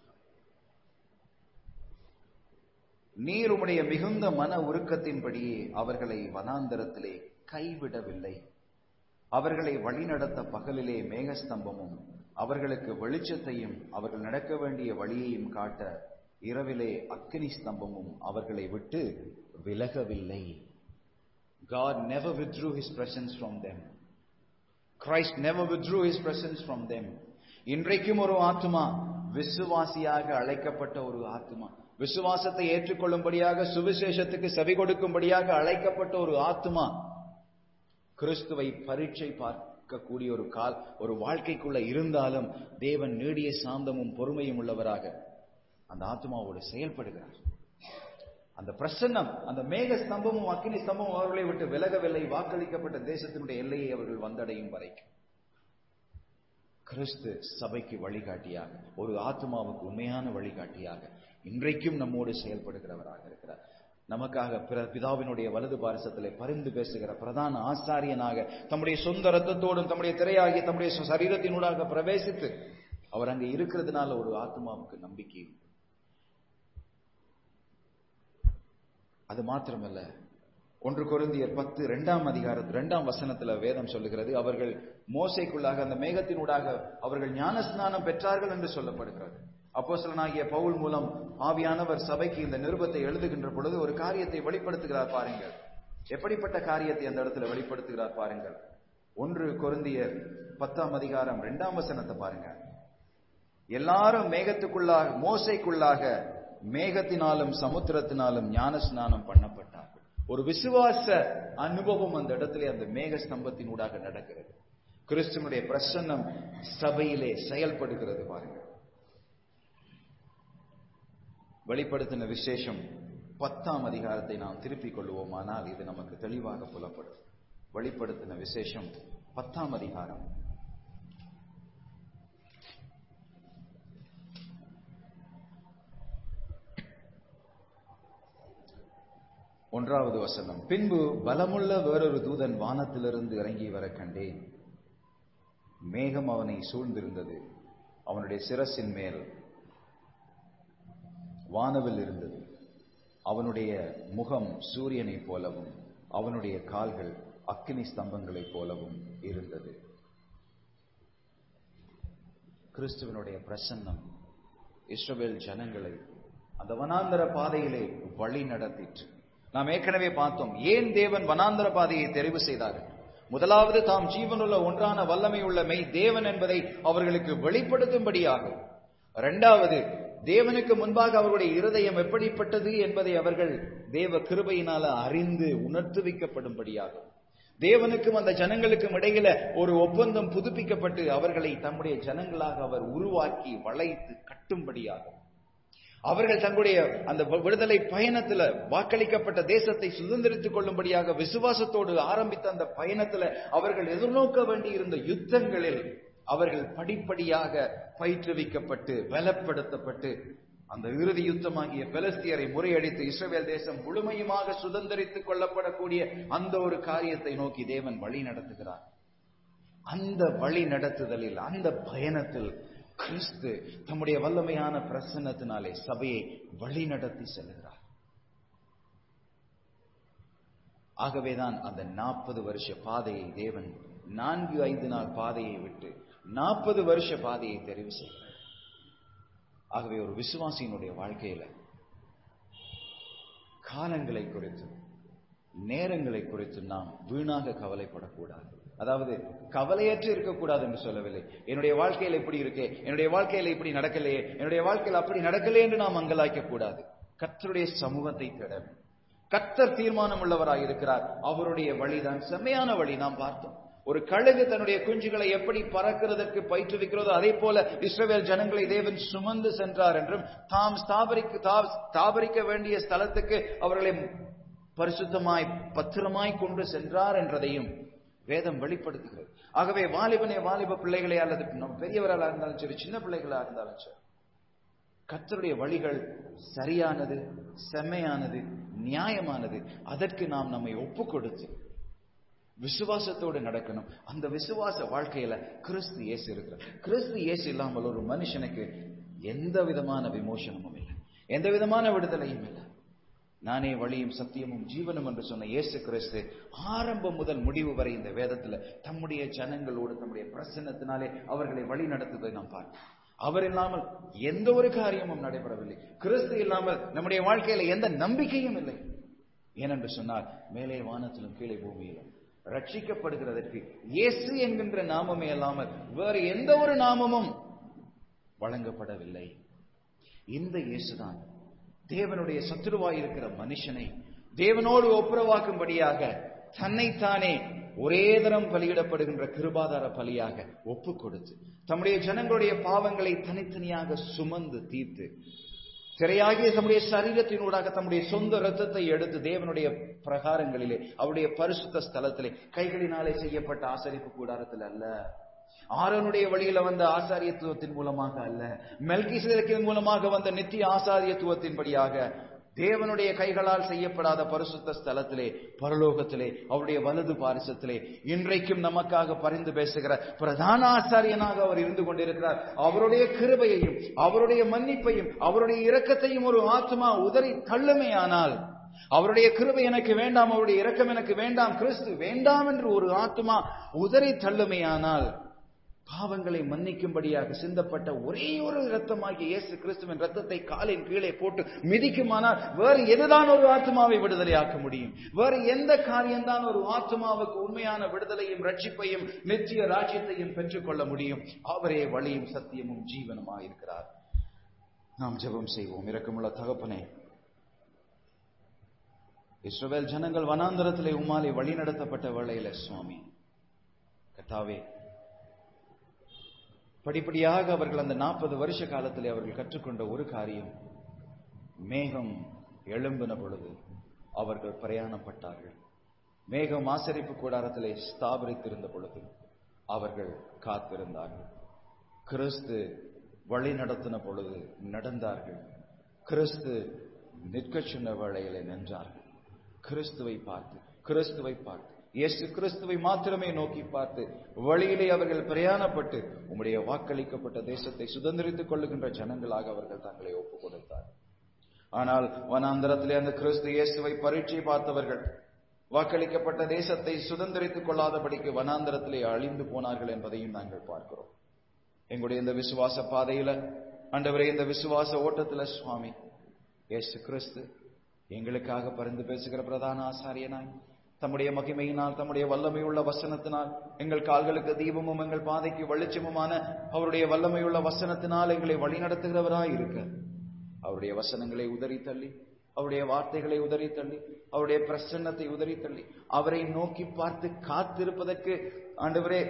நீர் உம்முடைய மிகுந்த மன உருக்கத்தின்படியே அவர்களை வனாந்தரத்திலே கைவிடவில்லை அவர்களை வழிநடத்த பகலிலே மேகஸ்தம்பமும் அவர்களுக்கு வெளிச்சத்தையும் அவர்கள் நடக்க வேண்டிய வழியையும் காட்ட இரவிலே அக்கினி ஸ்தம்பமும் அவர்களை விட்டு விலகவில்லை God never withdrew his presence from them. Christ never withdrew his presence from them. இன்றைக்கும் ஒரு ஆத்மா விசுவாசியாக அழைக்கப்பட்ட ஒரு ஆத்மா விசுவாசத்தை ஏற்றுக்கொள்ளும்படியாக சுவிசேஷத்துக்கு செவி கொடுக்கும்படியாக அழைக்கப்பட்ட ஒரு ஆத்மா கிறிஸ்துவை பரீட்சை பார்க்கக்கூடிய ஒரு கால் ஒரு வாழ்க்கைக்குள்ள இருந்தாலும் தேவன் நீடிய சாந்தமும் பொறுமையும் உள்ளவராக அந்த ஆத்மாவோடு செயல்படுகிறார் அந்த பிரசன்னம் அந்த மேக ஸ்தம்பமும் அக்கினி ஸ்தம்பமும் அவர்களை விட்டு விலகவில்லை வாக்களிக்கப்பட்ட தேசத்தினுடைய எல்லையை அவர்கள் வந்தடையும் வரைக்கும் கிறிஸ்து சபைக்கு வழிகாட்டியாக ஒரு ஆத்மாவுக்கு உண்மையான வழிகாட்டியாக இன்றைக்கும் நம்மோடு செயல்படுகிறவராக இருக்கிறார் நமக்காக பிற பிதாவினுடைய வலது பாரசத்திலே பரிந்து பேசுகிற பிரதான ஆசாரியனாக தம்முடைய சொந்த ரத்தத்தோடும் தம்முடைய திரையாகிய தம்முடைய சரீரத்தினூடாக பிரவேசித்து அவர் அங்கே இருக்கிறதுனால ஒரு ஆத்மாவுக்கு நம்பிக்கை உண்டு அது மாத்திரமல்ல ஒன்று கொருந்தியர் பத்து இரண்டாம் அதிகாரத்து இரண்டாம் வசனத்துல வேதம் சொல்லுகிறது அவர்கள் மோசைக்குள்ளாக அந்த மேகத்தினூடாக அவர்கள் ஞானஸ்நானம் பெற்றார்கள் என்று சொல்லப்படுகிறது அப்போசலனாகிய பவுல் மூலம் ஆவியானவர் சபைக்கு இந்த நிருபத்தை எழுதுகின்ற பொழுது ஒரு காரியத்தை வெளிப்படுத்துகிறார் பாருங்கள் எப்படிப்பட்ட காரியத்தை அந்த இடத்துல வெளிப்படுத்துகிறார் பாருங்கள் ஒன்று கொருந்தியர் பத்தாம் அதிகாரம் இரண்டாம் வசனத்தை பாருங்க எல்லாரும் மேகத்துக்குள்ளாக மோசைக்குள்ளாக மேகத்தினாலும் சமுத்திரத்தினாலும் ஞான ஸ்நானம் பண்ணப்பட்டார்கள் ஒரு விசுவாச அனுபவம் அந்த இடத்துல அந்த மேக ஸ்தம்பத்தினூடாக நடக்கிறது கிறிஸ்துவனுடைய பிரசன்னம் சபையிலே செயல்படுகிறது பாருங்க வெளிப்படுத்தின விசேஷம் பத்தாம் அதிகாரத்தை நாம் திருப்பிக் கொள்வோமானால் இது நமக்கு தெளிவாக புலப்படும் வெளிப்படுத்தின விசேஷம் பத்தாம் அதிகாரம் ஒன்றாவது வசனம் பின்பு பலமுள்ள வேறொரு தூதன் வானத்திலிருந்து இறங்கி வர கண்டேன் மேகம் அவனை சூழ்ந்திருந்தது அவனுடைய சிரசின் மேல் வானவில் இருந்தது அவனுடைய முகம் சூரியனைப் போலவும் அவனுடைய கால்கள் அக்கினி ஸ்தம்பங்களைப் போலவும் இருந்தது கிறிஸ்துவனுடைய பிரசன்னம் இஸ்ரவேல் ஜனங்களை அந்த வனாந்தர பாதையிலே வழி நடத்திற்று நாம் ஏற்கனவே பார்த்தோம் ஏன் தேவன் வனாந்தர பாதையை தெரிவு செய்தார்கள் முதலாவது தாம் ஜீவனுள்ள ஒன்றான வல்லமை உள்ள மெய் தேவன் என்பதை அவர்களுக்கு வெளிப்படுத்தும்படியாக இரண்டாவது தேவனுக்கு முன்பாக அவருடைய இருதயம் எப்படிப்பட்டது என்பதை அவர்கள் தேவ கிருபையினால அறிந்து உணர்த்துவிக்கப்படும்படியாக தேவனுக்கும் அந்த ஜனங்களுக்கும் இடையில ஒரு ஒப்பந்தம் புதுப்பிக்கப்பட்டு அவர்களை தம்முடைய ஜனங்களாக அவர் உருவாக்கி வளைத்து கட்டும்படியாக அவர்கள் தங்களுடைய அந்த விடுதலை பயணத்துல வாக்களிக்கப்பட்ட தேசத்தை சுதந்திரித்துக் கொள்ளும்படியாக விசுவாசத்தோடு ஆரம்பித்த அந்த பயணத்துல அவர்கள் எதிர்நோக்க வேண்டியிருந்த யுத்தங்களில் அவர்கள் படிப்படியாக பயிற்றுவிக்கப்பட்டு பலப்படுத்தப்பட்டு அந்த இறுதி யுத்தமாகிய பெலஸ்தியரை முறையடித்து இஸ்ரேல் தேசம் முழுமையுமாக சுதந்திரித்துக் கொள்ளப்படக்கூடிய அந்த ஒரு காரியத்தை நோக்கி தேவன் வழி நடத்துகிறார் அந்த வழி நடத்துதலில் அந்த பயணத்தில் கிறிஸ்து தம்முடைய வல்லமையான பிரசன்னத்தினாலே சபையை வழி நடத்தி செல்கிறார் ஆகவேதான் அந்த நாற்பது வருஷ பாதையை தேவன் நான்கு ஐந்து நாள் பாதையை விட்டு நாற்பது வருஷ பாதையை தெரிவு செய்கிறார் ஆகவே ஒரு விசுவாசியினுடைய வாழ்க்கையில காலங்களை குறித்து நேரங்களை குறித்து நாம் வீணாக கவலைப்படக்கூடாது அதாவது கவலையற்று இருக்கக்கூடாது என்று சொல்லவில்லை என்னுடைய வாழ்க்கையில இப்படி இருக்கே என்னுடைய வாழ்க்கையில இப்படி நடக்கலையே என்னுடைய வாழ்க்கையில் அப்படி நடக்கலையே என்று நாம் அங்கலாய்க்க கூடாது கத்தருடைய சமூகத்தை தேட கத்தர் தீர்மானம் உள்ளவராய் இருக்கிறார் அவருடைய வழிதான் செம்மையான வழி நாம் பார்த்தோம் ஒரு கழுகு தன்னுடைய குஞ்சுகளை எப்படி பறக்கிறதற்கு பயிற்றுவிக்கிறதோ அதே போல இஸ்ரவேல் ஜனங்களை தேவன் சுமந்து சென்றார் என்றும் தாம் ஸ்தாபரிக்க ஸ்தாபரிக்க வேண்டிய ஸ்தலத்துக்கு அவர்களை பரிசுத்தமாய் பத்திரமாய் கொண்டு சென்றார் என்றதையும் வேதம் வெளிப்படுத்துகிறது ஆகவே வாலிபனே வாலிப பிள்ளைகளே அல்லது பெரியவராக இருந்தாலும் சரி சின்ன பிள்ளைகளா இருந்தாலும் சரி கத்தருடைய வழிகள் சரியானது செம்மையானது நியாயமானது அதற்கு நாம் நம்மை ஒப்பு கொடுத்து விசுவாசத்தோடு நடக்கணும் அந்த விசுவாச வாழ்க்கையில கிறிஸ்து இயேசு இருக்கிறார் கிறிஸ்து இயேசு இல்லாமல் ஒரு மனுஷனுக்கு எந்த விதமான விமோசனமும் இல்லை எந்த விதமான விடுதலையும் இல்லை நானே வழியும் சத்தியமும் ஜீவனும் என்று சொன்ன இயேசு கிறிஸ்து ஆரம்பம் முதல் முடிவு வரை இந்த வேதத்துல தம்முடைய ஜனங்களோடு தம்முடைய பிரசன்னத்தினாலே அவர்களை வழி நடத்துவதை நாம் பார்க்கிறோம் அவர் இல்லாமல் எந்த ஒரு காரியமும் நடைபெறவில்லை கிறிஸ்து இல்லாமல் நம்முடைய வாழ்க்கையில எந்த நம்பிக்கையும் இல்லை ஏனென்று சொன்னால் மேலே வானத்திலும் கீழே பூமியிலும் ரட்சிக்கப்படுகிறதற்கு இயேசு என்கின்ற நாமமே அல்லாமல் வேறு எந்த ஒரு நாமமும் வழங்கப்படவில்லை இந்த இயேசுதான் தேவனுடைய சத்துருவாய் இருக்கிற மனுஷனை தேவனோடு ஒப்புரவாக்கும்படியாக தன்னைத்தானே ஒரே தரம் பலியிடப்படுகின்ற கிருபாதார பலியாக ஒப்பு கொடுத்து தம்முடைய ஜனங்களுடைய பாவங்களை தனித்தனியாக சுமந்து தீர்த்து திரையாகிய தம்முடைய சரீரத்தினூடாக தம்முடைய சொந்த ரத்தத்தை எடுத்து தேவனுடைய பிரகாரங்களிலே அவருடைய பரிசுத்த ஸ்தலத்திலே கைகளினாலே செய்யப்பட்ட ஆசரிப்பு கூடாரத்தில் அல்ல ஆரோனுடைய வழியில வந்த ஆசாரியத்துவத்தின் மூலமாக அல்ல மெல்கி மூலமாக வந்த நித்திய ஆசாரியத்துவத்தின்படியாக தேவனுடைய கைகளால் செய்யப்படாத பரிசுத்த ஸ்தலத்திலே பரலோகத்திலே அவருடைய வலது பாரிசத்திலே இன்றைக்கும் நமக்காக பரிந்து பேசுகிற பிரதான ஆசாரியனாக அவர் இருந்து கொண்டிருக்கிறார் அவருடைய கிருபையையும் அவருடைய மன்னிப்பையும் அவருடைய இரக்கத்தையும் ஒரு ஆத்மா உதறி தள்ளுமையானால் அவருடைய கிருபை எனக்கு வேண்டாம் அவருடைய இரக்கம் எனக்கு வேண்டாம் கிறிஸ்து வேண்டாம் என்று ஒரு ஆத்மா உதறி தள்ளுமையானால் பாவங்களை மன்னிக்கும்படியாக சிந்தப்பட்ட ஒரே ஒரு ரத்தமாகிய இயேசு கிறிஸ்துவின் ரத்தத்தை காலின் கீழே போட்டு மிதிக்குமானால் வேறு எதுதான் ஒரு ஆத்மாவை விடுதலையாக்க முடியும் வேறு எந்த காரியம்தான் ஒரு ஆத்மாவுக்கு உண்மையான விடுதலையும் ரட்சிப்பையும் நித்திய ராஜ்யத்தையும் பெற்றுக்கொள்ள முடியும் அவரே வழியும் சத்தியமும் ஜீவனுமாக இருக்கிறார் நாம் ஜெபம் செய்வோம் இரக்கமுள்ள தகப்பனே இஸ்ரவேல் ஜனங்கள் வனாந்தரத்திலே உமாலை வழி நடத்தப்பட்ட வேளையில சுவாமி கத்தாவே படிப்படியாக அவர்கள் அந்த நாற்பது வருஷ காலத்திலே அவர்கள் கற்றுக்கொண்ட ஒரு காரியம் மேகம் எழும்பின பொழுது அவர்கள் பிரயாணப்பட்டார்கள் மேகம் ஆசரிப்பு கூடாரத்திலே ஸ்தாபரித்திருந்த பொழுது அவர்கள் காத்திருந்தார்கள் கிறிஸ்து வழி நடத்தின பொழுது நடந்தார்கள் கிறிஸ்து நிற்கச் சொன்ன வேளையிலே நின்றார்கள் கிறிஸ்துவை பார்த்து கிறிஸ்துவை பார்த்து இயேசு கிறிஸ்துவை மாத்திரமே நோக்கி பார்த்து வழியிலே அவர்கள் பிரயாணப்பட்டு உம்முடைய வாக்களிக்கப்பட்ட தேசத்தை சுதந்திரித்துக் கொள்ளுகின்ற ஜனங்களாக அவர்கள் தங்களை ஒப்புக் கொடுத்தார் ஆனால் வனாந்தரத்திலே அந்த கிறிஸ்து இயேசுவை பரீட்சை பார்த்தவர்கள் வாக்களிக்கப்பட்ட தேசத்தை சுதந்திரித்துக் கொள்ளாதபடிக்கு வனாந்தரத்திலே அழிந்து போனார்கள் என்பதையும் நாங்கள் பார்க்கிறோம் எங்களுடைய இந்த விசுவாச பாதையில ஆண்டவரே இந்த விசுவாச ஓட்டத்துல சுவாமி இயேசு கிறிஸ்து எங்களுக்காக பரிந்து பேசுகிற பிரதான ஆசாரியனாய் தம்முடைய மகிமையினால் தம்முடைய வல்லமையுள்ள வசனத்தினால் எங்கள் கால்களுக்கு தீபமும் எங்கள் பாதைக்கு வெளிச்சமுமான அவருடைய வல்லமையுள்ள வசனத்தினால் எங்களை வழிநடத்துகிறவராய் இருக்க அவருடைய வசனங்களை உதறி தள்ளி அவருடைய வார்த்தைகளை உதறி தள்ளி அவருடைய பிரசன்னத்தை உதறி தள்ளி அவரை நோக்கி பார்த்து காத்திருப்பதற்கு ஆண்டவரே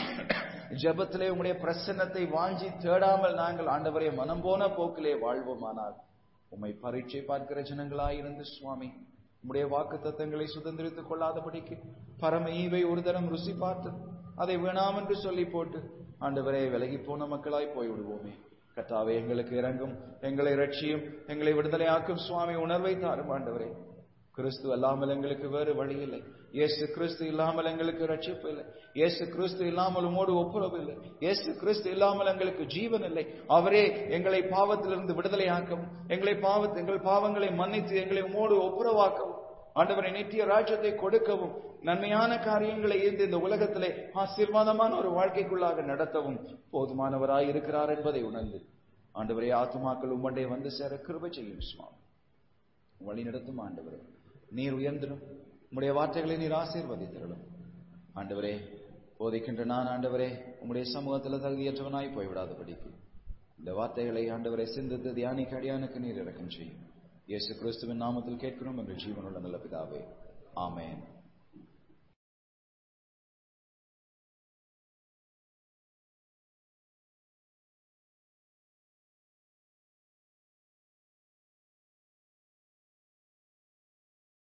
ஜபத்திலே உம்முடைய பிரசன்னத்தை வாஞ்சி தேடாமல் நாங்கள் ஆண்டவரே மனம் போன போக்கிலே வாழ்வோமானால் உம்மை பரீட்சை பார்க்கிற ஜனங்களாயிருந்து சுவாமி உம்முடைய வாக்கு தத்தங்களை சுதந்திரித்துக் கொள்ளாதபடிக்கு பரம ஈவை ஒரு தரம் ருசி பார்த்து அதை வேணாம் என்று சொல்லி போட்டு ஆண்டவரே விலகி போன மக்களாய் போய்விடுவோமே கத்தாவே எங்களுக்கு இறங்கும் எங்களை ரட்சியும் எங்களை விடுதலையாக்கும் சுவாமி உணர்வை தாரும் ஆண்டவரே கிறிஸ்து அல்லாமல் எங்களுக்கு வேறு வழி இல்லை இயேசு கிறிஸ்து இல்லாமல் எங்களுக்கு ரட்சிப்பு இல்லை இயேசு கிறிஸ்து இல்லாமல் உமோடு ஒப்புரவு இல்லை இயேசு கிறிஸ்து இல்லாமல் எங்களுக்கு ஜீவன் இல்லை அவரே எங்களை பாவத்திலிருந்து விடுதலையாக்கவும் எங்களை பாவத்தை எங்கள் பாவங்களை மன்னித்து எங்களை உமோடு ஒப்புரவாக்கவும் ஆண்டவரை நித்திய ராஜ்யத்தை கொடுக்கவும் நன்மையான காரியங்களை ஏந்து இந்த உலகத்திலே ஆசீர்வாதமான ஒரு வாழ்க்கைக்குள்ளாக நடத்தவும் போதுமானவராய் இருக்கிறார் என்பதை உணர்ந்து ஆண்டவரே ஆத்துமாக்கள் உம்மண்டே வந்து சேர கிருபை செய்யும் சுவாமி வழி நடத்தும் ஆண்டவரே நீர் உயர்ந்திடும் உம்முடைய வார்த்தைகளை நீர் ஆசீர்வதித்திரலும் ஆண்டவரே போதிக்கின்ற நான் ஆண்டவரே உம்முடைய சமூகத்தில் தகுதியற்றவனாய் போய்விடாதபடிக்கு இந்த வார்த்தைகளை ஆண்டவரை சிந்தித்து தியானிக்க அடியானுக்கு நீர் இறக்கம் செய்யும் இயேசு கிறிஸ்துவின் நாமத்தில் கேட்கிறோம் என்று ஜீவனுள்ள நல்ல பிதாவே ஆமேன்